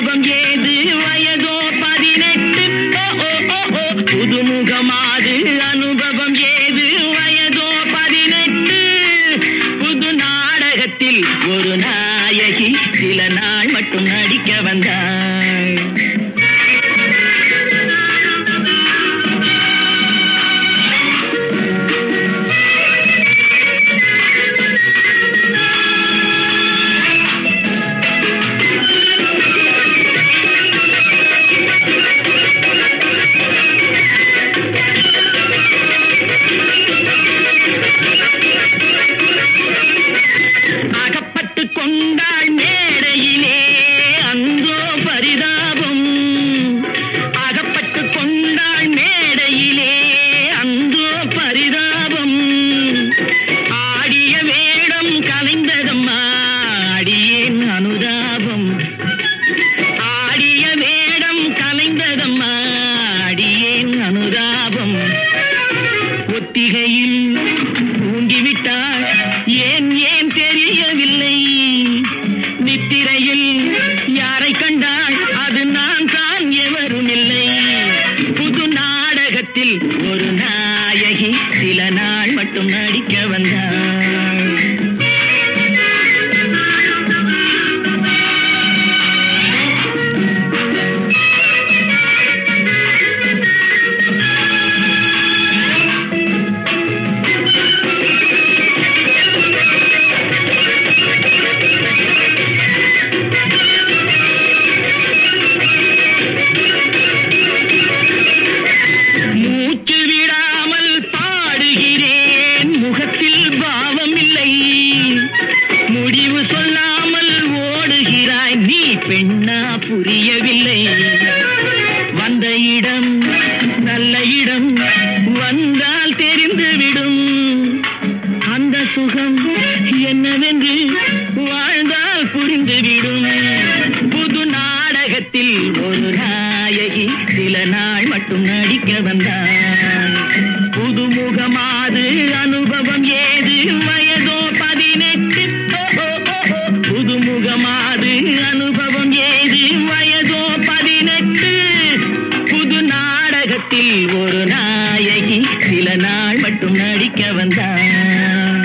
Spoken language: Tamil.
அனுபவம் ஏது வயதோ பதினெட்டு ஓ, ஓ, ஓ, ஓ. புதுமுகமாது அனுபவம் ஏது வயதோ பதினெட்டு புது நாடகத்தில் ஒரு நாயகி சில நாள் மட்டும் நடிக்க வந்தாள் அகப்பட்டு கொண்டாள் மேடையிலே அந்தோ பரிதாபம் அகப்பட்டு கொண்டாள் மேடையிலே அந்தோ பரிதாபம் ஆடிய வேடம் கலைந்ததம்மா அடியேன் அனுதாபம் ஆடிய வேடம் கலைந்ததம்மா அடியேன் அனுதாபம் ஒத்திகையில் தூங்கிவிட்டாள் ஏன் ஏன் தெரியவில்லை நித்திரையில் யாரை கண்டாள் அது நான் தான் எவரும் இல்லை புது நாடகத்தில் ஒரு நாயகி சில நாள் மட்டும் நடிக்க வந்தாள் மூச்சு விடாமல் பாடுகிறேன் முகத்தில் பாவம் இல்லை முடிவு சொல்லாமல் ஓடுகிறாய் நீ பெண்ணா புரியவில்லை வந்த இடம் நல்ல இடம் வந்தால் தெரிந்துவிடும் அந்த சுகம் என்னவென்று வாழ்ந்தால் புரிந்துவிடும் புது நாடகத்தில் ஒரு நாயகி சில நாள் மட்டும் நடிக்க வந்தாள் புதுமுகமாது அனுபவம் ஏது வயதோ பதினெட்டு ஓ, ஓ, ஓ, ஓ. புதுமுகமாது அனுபவம் ஏது வயதோ பதினெட்டு புது நாடகத்தில் ஒரு நாயகி சில நாள் மட்டும் நடிக்க வந்தாள்